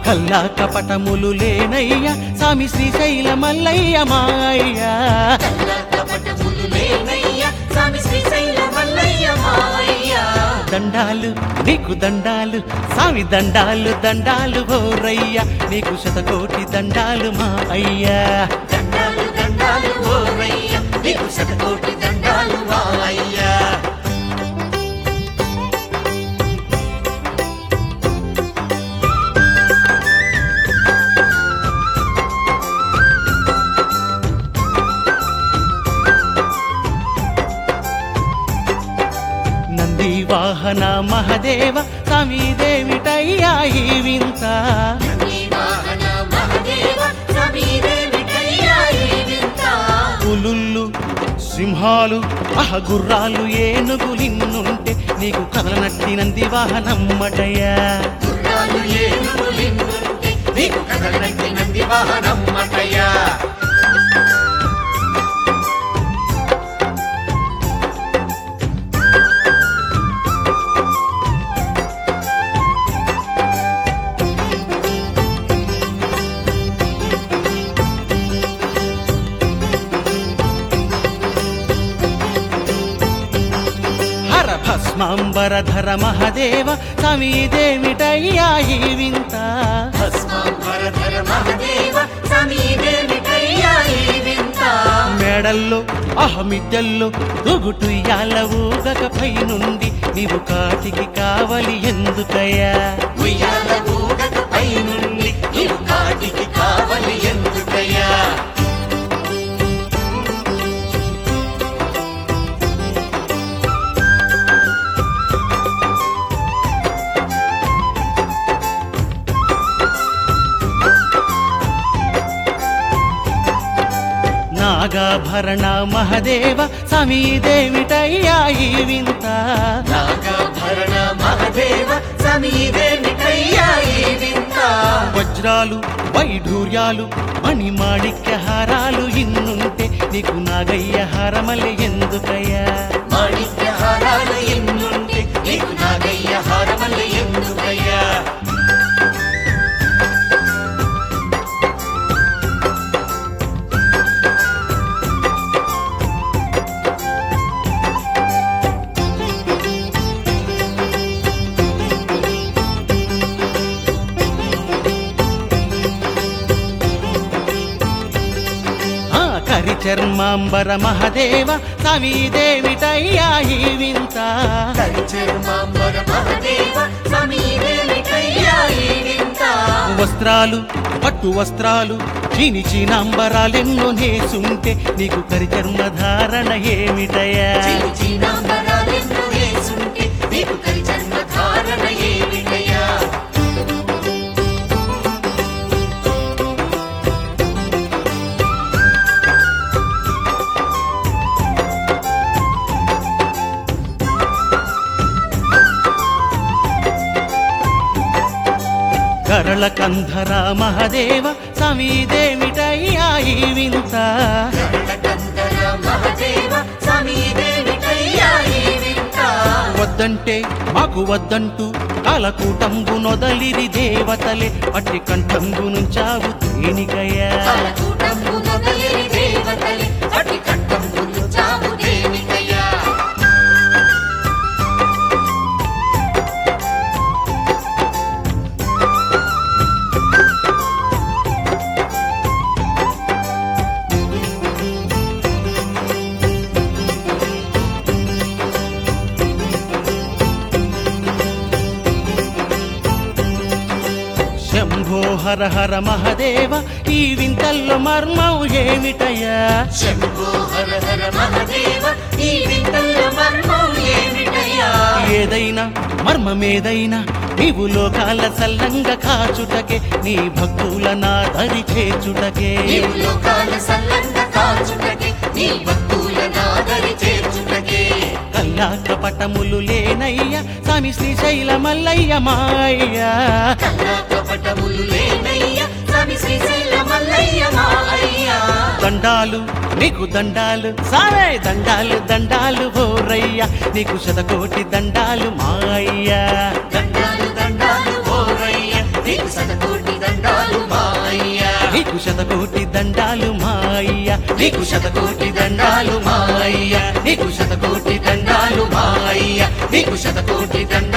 కల్లా కపటములు లేనయ్య స్వామి శ్రీశైల మల్లయ్య మాయ్య కల్లా కపటములు లేనయ్య స్వామి శ్రీశైల మల్లయ్య మావయ్య దండాలు నీకు దండాలు స్వామి దండాలు దండాలు ఓరయ్య నీకు శతకోటి దండాలు మా అయ్యా దండాలు దండాలు ఓరయ్య నీకు శతకోటి దండాలు మావయ్య నంది వాహన మహదేవ స్వామి దేవిటయ్యా ఈ వింత నీ వాహన మహదేవ స్వామి దేవిటయ్య ఈ వింత పులుళ్ళు సింహాలు అహ గుర్రాలు ఏనుగులిన్నుంటే నీకు కదలనట్టి నంది వాహనమ్మటయ్యా గుర్రాలు ఏనుగులిన్నుంటే నీకు కదలనట్టి నంది వాహనం మటయ్యా హర భస్మాంబరధర మహదేవ స్వామి దేవిటయ్యా ఈ వింత భస్మాంబరధర మహదేవ స్వామి దేవిటయ్య ఈ వింత మేడల్లో అహమిద్దల్లో దుగుటుయ్యాల ఊగకపై నుండి నీవు కాటికి కావలి ఎందుకయ్యా ఉయ్యాల ఊగక పై నుండి నీవు కాటికి కావలి ఎందుకయ్యా నాగాభరణ మహదేవ స్వామి దేవిటయ్యా ఈ వింత నాగాభరణ మహదేవ స్వామి దేవిటయ్య ఈ వింత వజ్రాలు వైఢూర్యాలు మణిమాణిక్య హారాలు ఇన్నుంటే నీకు నాగయ్య హారమలె ఎందుకయ్యా మాణిక్య హారాలు ఎన్నుంటే నీకు నాగయ్య హారమల్లి ఎందుకయ్యా ఆ కరి చర్మాంబర మహదేవ స్వామి దేవిటయ్యా ఈ వింత కరిచర్మాంబర మహదేవ స్వామి దేవిటయ్య ఈ వింత వస్త్రాలు పట్టు వస్త్రాలు చీని చీనాంబరాలెన్నో నేసుంటే నీకు కరిచర్మ ధారణ ఏమిటయా చిరు చీనాంబరాలెన్నో వేసుంటే నీకు కరిచర్మ ధారణ ఏమిటయ్యా కరళ కంధర మహదేవ స్వామి దేవిటయ్యా ఈ వింత కరళకందర మహదేవ స్వామి దేవిటయ్య ఈ వింత వద్దంటే మాకు వద్దంటూ కాలకూటంబు నొదలిరి దేవతలే అట్టి కంఠంబు నుంచావు తేనికయ్యా కాలకూటంబు మొదలిరి దేవతలే అటి కంఠంబులు చావు దేవికయ్యా శంభో హర హర మహదేవ ఈ వింతల్లో మర్మం ఏమిటయ్యా శంభో హర హర మహదేవ ఈ వింతల్లో మర్మం ఏమిటయ్యా ఏదైనా మర్మమేదైనా నీవు లోకాల సల్లంగా కాచుటకే నీ భక్తుల నా దరి చేచుటకే నీవు లోకాల సల్లంగా కాచుటకే నీ భక్తుల నాదరి చేర్చుటకే కల్లా కపటములు లేనయ్య స్వామి శ్రీశైల మల్లయ్య మాయ్య కల్లా కపటములు లేనయ్య స్వామి శ్రీశైల మల్లయ్య మా అయ్యా దండాలు నీకు దండాలు సారే దండాలు దండాలు ఓరయ్య నీకు శతకోటి దండాలు మాయ్య దండాలు దండాలు ఓరయ్య నీకు శతకోటి శతకోటి దండాలు మాయ్య నీకు శతకోటి దండాలు మాయ్య నీకు శతకోటి దండాలు మాయ్య నీకు శతకోటి దండాలు